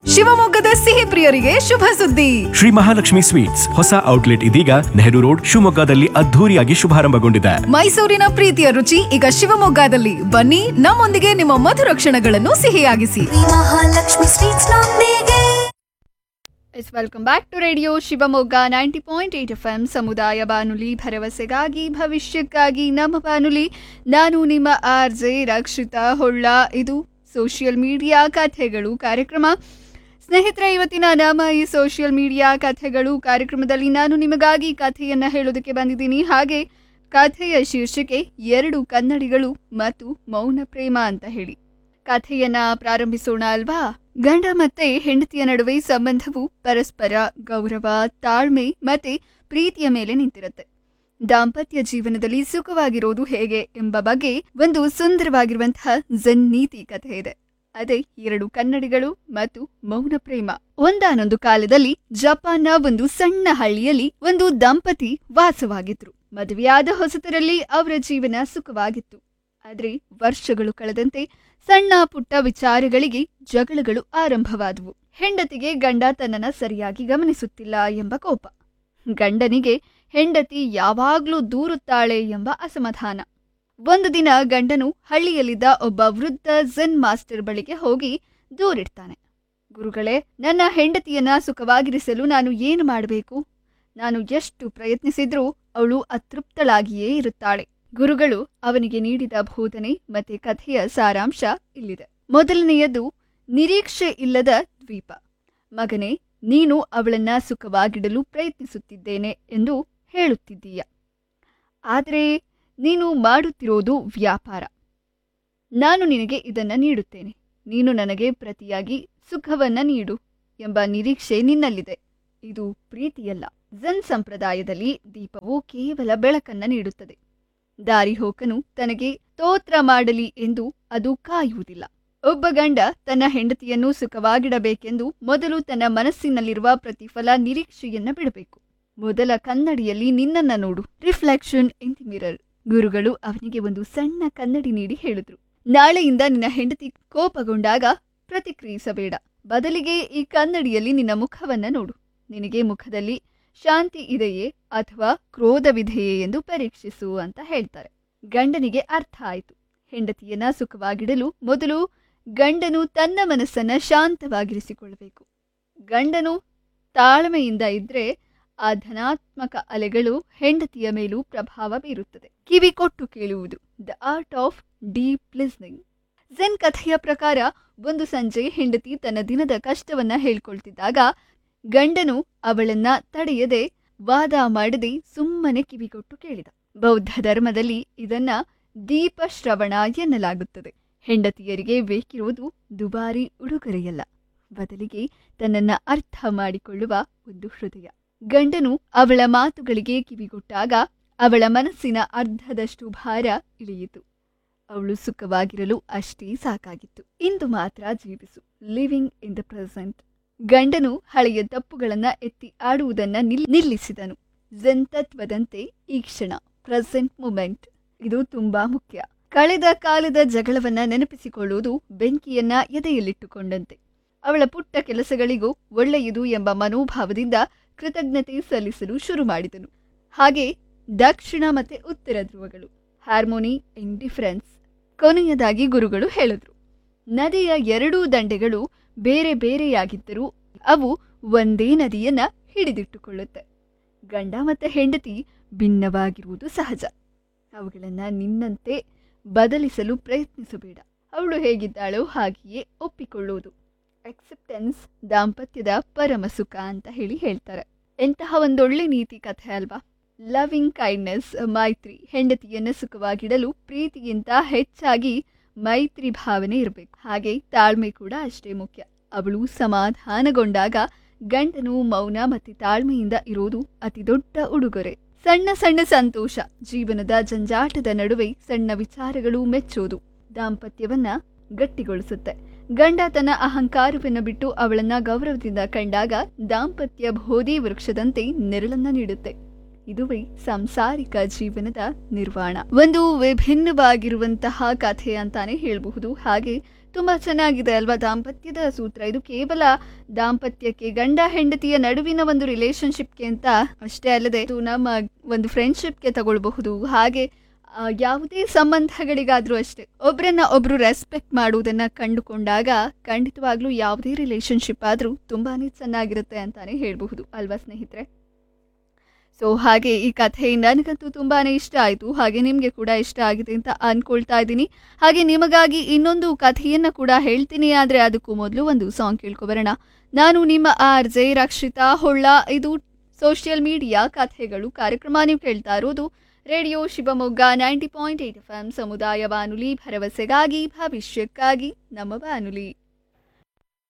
ಶಿವಮೊಗ್ಗದ ಸಿಹಿ ಪ್ರಿಯರಿಗೆ ಶುಭ ಸುದ್ದಿ ಶ್ರೀ ಮಹಾಲಕ್ಷ್ಮಿ ಸ್ವೀಟ್ಸ್ ಹೊಸ ಔಟ್ಲೆಟ್ ಇದೀಗ ನೆಹರು ರೋಡ್ ಶಿವಮೊಗ್ಗದಲ್ಲಿ ಅದ್ಧೂರಿಯಾಗಿ ಶುಭಾರಂಭಗೊಂಡಿದೆ ಮೈಸೂರಿನ ಪ್ರೀತಿಯ ರುಚಿ ಈಗ ಶಿವಮೊಗ್ಗದಲ್ಲಿ ಬನ್ನಿ ನಮ್ಮೊಂದಿಗೆ ನಿಮ್ಮ ಮಧುರ ಕ್ಷಣಗಳನ್ನು ಸಿಹಿಯಾಗಿಸಿ ಮಹಾಲಕ್ಷ್ಮಿ ಸ್ವೀಟ್ಸ್ ನೊಂದಿಗೆ ಎಸ್ welcome back to radio Shivamogga ninety point eight F M ಸಮುದಾಯ ಬಾನುಲಿ ಭರವಸೆಗಾಗಿ ಭವಿಷ್ಯಕ್ಕಾಗಿ ನಮ್ಮ ಬಾನುಲಿ ನಾನು ನಿಮ್ಮ ಆರ್ ಜೆ ರಕ್ಷಿತಾ ಹೊಳ್ಳ ಇದು ಸೋಷಿಯಲ್ ಮೀಡಿಯಾ ಕಥೆಗಳು ಕಾರ್ಯಕ್ರಮ ಸ್ನೇಹಿತರೆ ಇವತ್ತಿನ ನಮ್ಮ ಈ ಸೋಷಿಯಲ್ ಮೀಡಿಯಾ ಕಥೆಗಳು ಕಾರ್ಯಕ್ರಮದಲ್ಲಿ ನಾನು ನಿಮಗಾಗಿ ಕಥೆಯನ್ನು ಹೇಳೋದಕ್ಕೆ ಬಂದಿದ್ದೀನಿ ಹಾಗೆ ಕಥೆಯ ಶೀರ್ಷಿಕೆ ಎರಡು ಕನ್ನಡಿಗಳು ಮತ್ತು ಮೌನ ಪ್ರೇಮ ಅಂತ ಹೇಳಿ ಕಥೆಯನ್ನ ಪ್ರಾರಂಭಿಸೋಣ ಅಲ್ವಾ ಗಂಡ ಮತ್ತೆ ಹೆಂಡತಿಯ ನಡುವೆ ಸಂಬಂಧವು ಪರಸ್ಪರ ಗೌರವ ತಾಳ್ಮೆ ಮತ್ತೆ ಪ್ರೀತಿಯ ಮೇಲೆ ನಿಂತಿರುತ್ತೆ ದಾಂಪತ್ಯ ಜೀವನದಲ್ಲಿ ಸುಖವಾಗಿರೋದು ಹೇಗೆ ಎಂಬ ಬಗ್ಗೆ ಒಂದು ಸುಂದರವಾಗಿರುವಂತಹ ಜನ್ ನೀತಿ ಕಥೆ ಇದೆ ಅದೇ ಎರಡು ಕನ್ನಡಿಗಳು ಮತ್ತು ಮೌನ ಪ್ರೇಮ ಒಂದಾನೊಂದು ಕಾಲದಲ್ಲಿ ಜಪಾನ್ನ ಒಂದು ಸಣ್ಣ ಹಳ್ಳಿಯಲ್ಲಿ ಒಂದು ದಂಪತಿ ವಾಸವಾಗಿದ್ರು ಮದುವೆಯಾದ ಹೊಸತರಲ್ಲಿ ಅವರ ಜೀವನ ಸುಖವಾಗಿತ್ತು ಆದ್ರೆ ವರ್ಷಗಳು ಕಳೆದಂತೆ ಸಣ್ಣ ಪುಟ್ಟ ವಿಚಾರಗಳಿಗೆ ಜಗಳಗಳು ಆರಂಭವಾದವು ಹೆಂಡತಿಗೆ ಗಂಡ ತನ್ನನ್ನ ಸರಿಯಾಗಿ ಗಮನಿಸುತ್ತಿಲ್ಲ ಎಂಬ ಕೋಪ ಗಂಡನಿಗೆ ಹೆಂಡತಿ ಯಾವಾಗ್ಲೂ ದೂರುತ್ತಾಳೆ ಎಂಬ ಅಸಮಾಧಾನ ಒಂದು ದಿನ ಗಂಡನು ಹಳ್ಳಿಯಲ್ಲಿದ್ದ ಒಬ್ಬ ವೃದ್ಧ ಝೆನ್ ಮಾಸ್ಟರ್ ಬಳಿಗೆ ಹೋಗಿ ದೂರಿಡ್ತಾನೆ ಗುರುಗಳೇ ನನ್ನ ಹೆಂಡತಿಯನ್ನ ಸುಖವಾಗಿರಿಸಲು ನಾನು ಏನು ಮಾಡಬೇಕು ನಾನು ಎಷ್ಟು ಪ್ರಯತ್ನಿಸಿದ್ರೂ ಅವಳು ಅತೃಪ್ತಳಾಗಿಯೇ ಇರುತ್ತಾಳೆ ಗುರುಗಳು ಅವನಿಗೆ ನೀಡಿದ ಬೋಧನೆ ಮತ್ತೆ ಕಥೆಯ ಸಾರಾಂಶ ಇಲ್ಲಿದೆ ಮೊದಲನೆಯದು ನಿರೀಕ್ಷೆ ಇಲ್ಲದ ದ್ವೀಪ ಮಗನೇ ನೀನು ಅವಳನ್ನ ಸುಖವಾಗಿಡಲು ಪ್ರಯತ್ನಿಸುತ್ತಿದ್ದೇನೆ ಎಂದು ಹೇಳುತ್ತಿದ್ದೀಯ ಆದರೆ ನೀನು ಮಾಡುತ್ತಿರೋದು ವ್ಯಾಪಾರ ನಾನು ನಿನಗೆ ಇದನ್ನ ನೀಡುತ್ತೇನೆ ನೀನು ನನಗೆ ಪ್ರತಿಯಾಗಿ ಸುಖವನ್ನ ನೀಡು ಎಂಬ ನಿರೀಕ್ಷೆ ನಿನ್ನಲ್ಲಿದೆ ಇದು ಪ್ರೀತಿಯಲ್ಲ ಝನ್ ಸಂಪ್ರದಾಯದಲ್ಲಿ ದೀಪವು ಕೇವಲ ಬೆಳಕನ್ನ ನೀಡುತ್ತದೆ ದಾರಿಹೋಕನು ತನಗೆ ಸ್ತೋತ್ರ ಮಾಡಲಿ ಎಂದು ಅದು ಕಾಯುವುದಿಲ್ಲ ಒಬ್ಬ ಗಂಡ ತನ್ನ ಹೆಂಡತಿಯನ್ನು ಸುಖವಾಗಿಡಬೇಕೆಂದು ಮೊದಲು ತನ್ನ ಮನಸ್ಸಿನಲ್ಲಿರುವ ಪ್ರತಿಫಲ ನಿರೀಕ್ಷೆಯನ್ನ ಬಿಡಬೇಕು ಮೊದಲ ಕನ್ನಡಿಯಲ್ಲಿ ನಿನ್ನನ್ನ ನೋಡು ರಿಫ್ಲೆಕ್ಷನ್ ಇನ್ ದಿ ಮಿರರ್ ಗುರುಗಳು ಅವನಿಗೆ ಒಂದು ಸಣ್ಣ ಕನ್ನಡಿ ನೀಡಿ ಹೇಳಿದ್ರು ನಾಳೆಯಿಂದ ನಿನ್ನ ಹೆಂಡತಿ ಕೋಪಗೊಂಡಾಗ ಪ್ರತಿಕ್ರಿಯಿಸಬೇಡ ಬದಲಿಗೆ ಈ ಕನ್ನಡಿಯಲ್ಲಿ ನಿನ್ನ ಮುಖವನ್ನ ನೋಡು ನಿನಗೆ ಮುಖದಲ್ಲಿ ಶಾಂತಿ ಇದೆಯೇ ಅಥವಾ ಕ್ರೋಧವಿದೆಯೇ ಎಂದು ಪರೀಕ್ಷಿಸು ಅಂತ ಹೇಳ್ತಾರೆ ಗಂಡನಿಗೆ ಅರ್ಥ ಆಯಿತು ಹೆಂಡತಿಯನ್ನ ಸುಖವಾಗಿಡಲು ಮೊದಲು ಗಂಡನು ತನ್ನ ಮನಸ್ಸನ್ನ ಶಾಂತವಾಗಿರಿಸಿಕೊಳ್ಳಬೇಕು ಗಂಡನು ತಾಳ್ಮೆಯಿಂದ ಇದ್ರೆ ಆ ಧನಾತ್ಮಕ ಅಲೆಗಳು ಹೆಂಡತಿಯ ಮೇಲೂ ಪ್ರಭಾವ ಬೀರುತ್ತದೆ ಕಿವಿ ಕೊಟ್ಟು ಕೇಳುವುದು the art of deep listening zen ಕಥೆಯ ಪ್ರಕಾರ ಒಂದು ಸಂಜೆ ಹೆಂಡತಿ ತನ್ನ ದಿನದ ಕಷ್ಟವನ್ನ ಹೇಳ್ಕೊಳ್ತಿದ್ದಾಗ ಗಂಡನು ಅವಳನ್ನ ತಡೆಯದೆ ವಾದ ಮಾಡದೆ ಸುಮ್ಮನೆ ಕಿವಿಗೊಟ್ಟು ಕೇಳಿದ ಬೌದ್ಧ ಧರ್ಮದಲ್ಲಿ ಇದನ್ನ ದೀಪ ಶ್ರವಣ ಎನ್ನಲಾಗುತ್ತದೆ ಹೆಂಡತಿಯರಿಗೆ ಬೇಕಿರುವುದು ದುಬಾರಿ ಉಡುಗೊರೆಯಲ್ಲ ಬದಲಿಗೆ ತನ್ನನ್ನ ಅರ್ಥ ಮಾಡಿಕೊಳ್ಳುವ ಒಂದು ಹೃದಯ ಗಂಡನು ಅವಳ ಮಾತುಗಳಿಗೆ ಕಿವಿಗೊಟ್ಟಾಗ ಅವಳ ಮನಸ್ಸಿನ ಅರ್ಧದಷ್ಟು ಭಾರ ಇಳಿಯಿತು ಅವಳು ಸುಖವಾಗಿರಲು ಅಷ್ಟೇ ಸಾಕಾಗಿತ್ತು ಇಂದು ಮಾತ್ರ ಜೀವಿಸು ಲಿವಿಂಗ್ ಇನ್ ದ ಪ್ರೆಸೆಂಟ್ ಗಂಡನು ಹಳೆಯ ತಪ್ಪುಗಳನ್ನ ಎತ್ತಿ ಆಡುವುದನ್ನ ನಿಲ್- ನಿಲ್ಲಿಸಿದನು ಝೆನ್ ತತ್ವದಂತೆ ಈ ಕ್ಷಣ ಪ್ರೆಸೆಂಟ್ ಮೂಮೆಂಟ್ ಇದು ತುಂಬಾ ಮುಖ್ಯ ಕಳೆದ ಕಾಲದ ಜಗಳವನ್ನ ನೆನಪಿಸಿಕೊಳ್ಳುವುದು ಬೆಂಕಿಯನ್ನ ಎದೆಯಲ್ಲಿಟ್ಟುಕೊಂಡಂತೆ ಅವಳ ಪುಟ್ಟ ಕೆಲಸಗಳಿಗೂ ಒಳ್ಳೆಯದು ಎಂಬ ಮನೋಭಾವದಿಂದ ಕೃತಜ್ಞತೆ ಸಲ್ಲಿಸಲು ಶುರು ಮಾಡಿದನು ಹಾಗೆ ದಕ್ಷಿಣ ಮತ್ತೆ ಉತ್ತರ ಧ್ರುವಗಳು ಹಾರ್ಮೋನಿ ಇನ್ ಡಿಫರೆನ್ಸ್ ಕೊನೆಯದಾಗಿ ಗುರುಗಳು ಹೇಳಿದ್ರು ನದಿಯ ಎರಡೂ ದಂಡೆಗಳು ಬೇರೆ ಬೇರೆಯಾಗಿದ್ದರೂ ಅವು ಒಂದೇ ನದಿಯನ್ನ ಹಿಡಿದಿಟ್ಟುಕೊಳ್ಳುತ್ತೆ ಗಂಡ ಮತ್ತೆ ಹೆಂಡತಿ ಭಿನ್ನವಾಗಿರುವುದು ಸಹಜ ಅವುಗಳನ್ನ ನಿನ್ನಂತೆ ಬದಲಿಸಲು ಪ್ರಯತ್ನಿಸಬೇಡ ಅವಳು ಹೇಗಿದ್ದಾಳೋ ಹಾಗೆಯೇ ಒಪ್ಪಿಕೊಳ್ಳುವುದು ಅಕ್ಸೆಪ್ಟೆನ್ಸ್ ದಾಂಪತ್ಯದ ಪರಮ ಸುಖ ಅಂತ ಹೇಳಿ ಹೇಳ್ತಾರೆ ಎಂತಹ ಒಂದೊಳ್ಳೆ ನೀತಿ ಕಥೆ ಅಲ್ವಾ ಲವಿಂಗ್ ಕೈಂಡ್ನೆಸ್ ಮೈತ್ರಿ ಹೆಂಡತಿಯನ್ನು ಸುಖವಾಗಿಡಲು ಪ್ರೀತಿಗಿಂತ ಹೆಚ್ಚಾಗಿ ಮೈತ್ರಿ ಭಾವನೆ ಇರಬೇಕು ಹಾಗೆ ತಾಳ್ಮೆ ಕೂಡ ಅಷ್ಟೇ ಮುಖ್ಯ ಅವಳು ಸಮಾಧಾನಗೊಂಡಾಗ ಗಂಡನು ಮೌನ ಮತ್ತು ತಾಳ್ಮೆಯಿಂದ ಇರೋದು ಅತಿ ದೊಡ್ಡ ಉಡುಗೊರೆ ಸಣ್ಣ ಸಣ್ಣ ಸಂತೋಷ ಜೀವನದ ಜಂಜಾಟದ ನಡುವೆ ಸಣ್ಣ ವಿಚಾರಗಳು ಮೆಚ್ಚೋದು ದಾಂಪತ್ಯವನ್ನ ಗಟ್ಟಿಗೊಳಿಸುತ್ತೆ ಗಂಡ ತನ್ನ ಅಹಂಕಾರವನ್ನು ಬಿಟ್ಟು ಅವಳನ್ನ ಗೌರವದಿಂದ ಕಂಡಾಗ ದಾಂಪತ್ಯ ಬೋಧಿ ವೃಕ್ಷದಂತೆ ನೆರಳನ್ನ ನೀಡುತ್ತೆ ಇದುವೇ ಸಂಸಾರಿಕ ಜೀವನದ ನಿರ್ವಾಣ ಒಂದು ವಿಭಿನ್ನವಾಗಿರುವಂತಹ ಕಥೆ ಅಂತಾನೆ ಹೇಳಬಹುದು ಹಾಗೆ ತುಂಬ ಚೆನ್ನಾಗಿದೆ ಅಲ್ವಾ ದಾಂಪತ್ಯದ ಸೂತ್ರ ಇದು ಕೇವಲ ದಾಂಪತ್ಯಕ್ಕೆ ಗಂಡ ಹೆಂಡತಿಯ ನಡುವಿನ ಒಂದು ರಿಲೇಶನ್ಶಿಪ್ಗೆ ಅಂತ ಅಷ್ಟೇ ಅಲ್ಲದೆ ಇದು ನಮ್ಮ ಒಂದು ಫ್ರೆಂಡ್ಶಿಪ್ಗೆ ತಗೊಳ್ಬಹುದು ಹಾಗೆ ಆ, ಯಾವುದೇ ಸಂಬಂಧಗಳಿಗಾದರೂ ಅಷ್ಟೇ ಒಬ್ಬರನ್ನ ಒಬ್ಬರು ರೆಸ್ಪೆಕ್ಟ್ ಮಾಡುವುದನ್ನು ಕಂಡುಕೊಂಡಾಗ ಖಂಡಿತವಾಗ್ಲೂ ಯಾವುದೇ ರಿಲೇಶನ್ಶಿಪ್ ಆದರೂ ತುಂಬಾ ಚೆನ್ನಾಗಿರುತ್ತೆ ಅಂತಾನೆ ಹೇಳಬಹುದು ಅಲ್ವಾ ಸ್ನೇಹಿತರೆ ಸೊ ಹಾಗೆ ಈ ಕಥೆ ನನಗಂತೂ ತುಂಬಾ ಇಷ್ಟ ಆಯಿತು ಹಾಗೆ ನಿಮಗೆ ಕೂಡ ಇಷ್ಟ ಆಗಿದೆ ಅಂತ ಅಂದ್ಕೊಳ್ತಾ ಇದ್ದೀನಿ ಹಾಗೆ ನಿಮಗಾಗಿ ಇನ್ನೊಂದು ಕಥೆಯನ್ನು ಕೂಡ ಹೇಳ್ತೀನಿ ಆದರೆ ಅದಕ್ಕೂ ಮೊದಲು ಒಂದು ಸಾಂಗ್ ಕೇಳ್ಕೊಬರೋಣ ನಾನು ನಿಮ್ಮ ಆರ್ ಜೆ ರಕ್ಷಿತಾ ಹೊಳ್ಳ ಇದು ಸೋಷಿಯಲ್ ಮೀಡಿಯಾ ಕಥೆಗಳು ಕಾರ್ಯಕ್ರಮ ನೀವು ಕೇಳ್ತಾ ಇರೋದು radio Shivamogga ninety point eight F M ಸಮುದಾಯ ಬಾನುಲಿ ಭರವಸೆಗಾಗಿ ಭವಿಷ್ಯಕ್ಕಾಗಿ ನಮ್ಮ ಬಾನುಲಿ